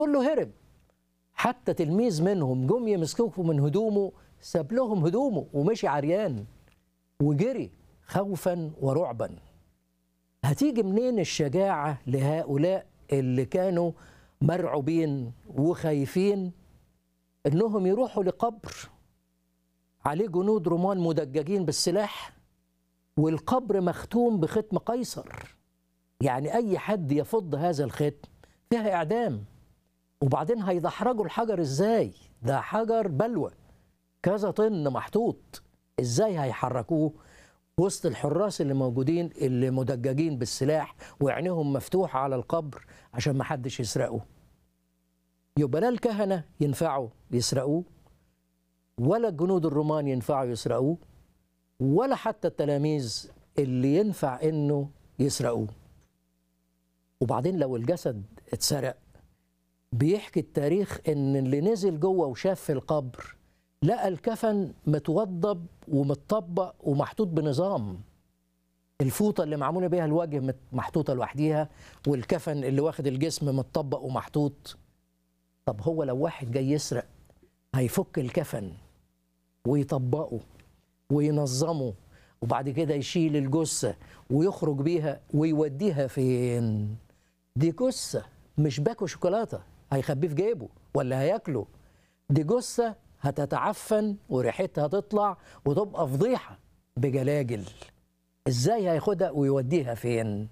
كله هرب حتى تلميذ منهم جم يمسكوه من هدومه ساب لهم هدومه ومشي عريان وجري خوفا ورعبا هتيجي منين الشجاعة لهؤلاء اللي كانوا مرعوبين وخايفين انهم يروحوا لقبر عليه جنود رومان مدججين بالسلاح والقبر مختوم بختم قيصر يعني اي حد يفض هذا الختم فيها اعدام وبعدين هيدحرجوا الحجر ازاي ده حجر بلوى كذا طن محطوط ازاي هيحركوه وسط الحراس اللي موجودين اللي مدججين بالسلاح وعينيهم مفتوحه على القبر عشان ما حدش يسرقه يبقى لا الكهنه ينفعوا يسرقوه ولا الجنود الرومان ينفعوا يسرقوه ولا حتى التلاميذ اللي ينفع انه يسرقوه وبعدين لو الجسد اتسرق بيحكي التاريخ ان اللي نزل جوه وشاف في القبر لقى الكفن متوضب ومتطبق ومحطوط بنظام الفوطة اللي معمولة بيها الوجه محطوطة لوحديها والكفن اللي واخد الجسم متطبق ومحطوط طب هو لو واحد جاي يسرق هيفك الكفن ويطبقه وينظمه وبعد كده يشيل الجثة ويخرج بيها ويوديها فين دي جثة مش باكو شوكولاتة هيخبيه في جيبه ولا هياكله دي جثة هتتعفن وريحتها تطلع وتبقى فضيحة بجلاجل ازاي هياخدها ويوديها فين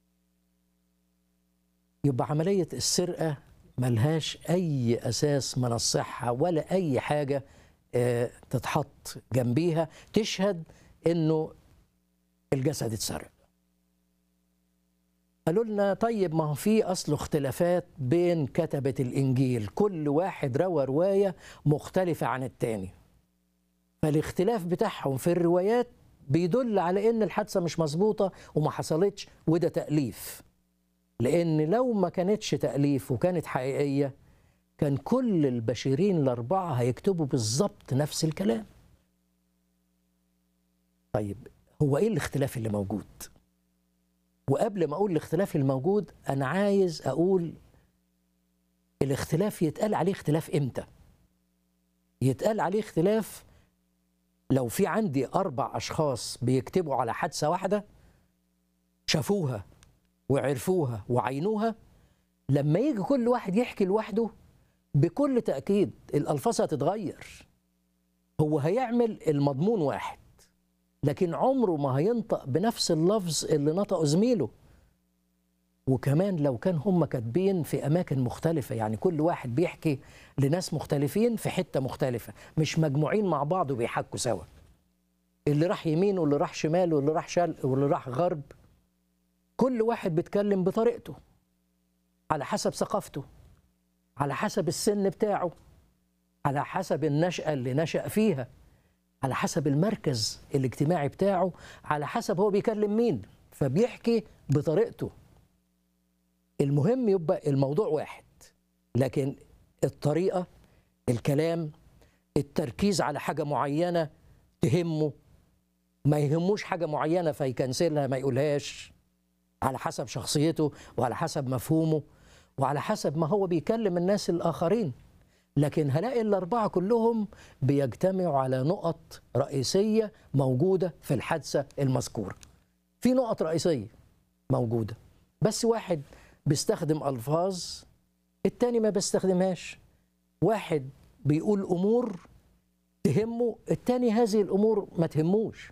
يبقى عملية السرقة ملهاش أي أساس من الصحة ولا أي حاجة آه، تتحط جنبيها تشهد إنه الجسد اتسرق قالوا لنا طيب ما هو في اصله اختلافات بين كتبة الانجيل كل واحد روى رواية مختلفة عن التاني فالاختلاف بتاعهم في الروايات بيدل على ان الحادثة مش مظبوطة وما حصلتش وده تأليف لان لو ما كانتش تأليف وكانت حقيقية كان كل البشرين الأربعة هيكتبوا بالظبط نفس الكلام طيب هو ايه الاختلاف اللي موجود؟ وقبل ما اقول الاختلاف الموجود انا عايز اقول الاختلاف يتقال عليه اختلاف امتى يتقال عليه اختلاف لو في عندي اربع اشخاص بيكتبوا على حادثه واحده شافوها وعرفوها وعينوها لما يجي كل واحد يحكي لوحده بكل تاكيد الالفاظ هتتغير هو هيعمل المضمون واحد لكن عمره ما هينطق بنفس اللفظ اللي نطقه زميله وكمان لو كان هم كاتبين في اماكن مختلفه يعني كل واحد بيحكي لناس مختلفين في حته مختلفه مش مجموعين مع بعض وبيحكوا سوا اللي راح يمين واللي راح شمال واللي راح شرق واللي راح غرب كل واحد بيتكلم بطريقته على حسب ثقافته على حسب السن بتاعه على حسب النشأة اللي نشأ فيها على حسب المركز الاجتماعي بتاعه على حسب هو بيكلم مين فبيحكي بطريقته المهم يبقى الموضوع واحد لكن الطريقة الكلام التركيز على حاجة معينة تهمه ما يهموش حاجة معينة فيكنسلها ما يقولهاش على حسب شخصيته وعلى حسب مفهومه وعلى حسب ما هو بيكلم الناس الآخرين لكن هلاقي الأربعة كلهم بيجتمعوا على نقط رئيسية موجودة في الحادثة المذكورة في نقط رئيسية موجودة بس واحد بيستخدم ألفاظ التاني ما بيستخدمهاش واحد بيقول أمور تهمه التاني هذه الأمور ما تهموش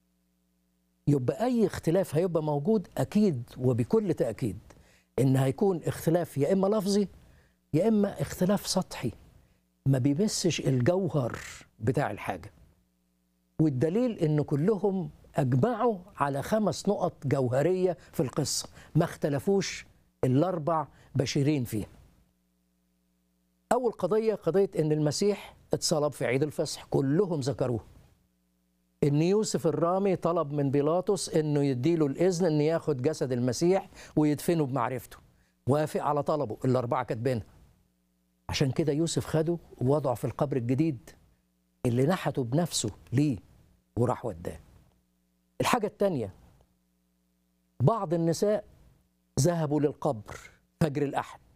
يبقى أي اختلاف هيبقى موجود أكيد وبكل تأكيد إن هيكون اختلاف يا إما لفظي يا إما اختلاف سطحي ما بيمسش الجوهر بتاع الحاجة والدليل إن كلهم أجمعوا على خمس نقط جوهرية في القصة ما اختلفوش الأربع بشرين فيها أول قضية قضية إن المسيح اتصلب في عيد الفصح كلهم ذكروه إن يوسف الرامي طلب من بيلاطس إنه يديله الإذن إن ياخد جسد المسيح ويدفنه بمعرفته وافق على طلبه الأربعة كاتبينها عشان كده يوسف خده ووضعه في القبر الجديد اللي نحته بنفسه ليه وراح وداه الحاجة التانية بعض النساء ذهبوا للقبر فجر الأحد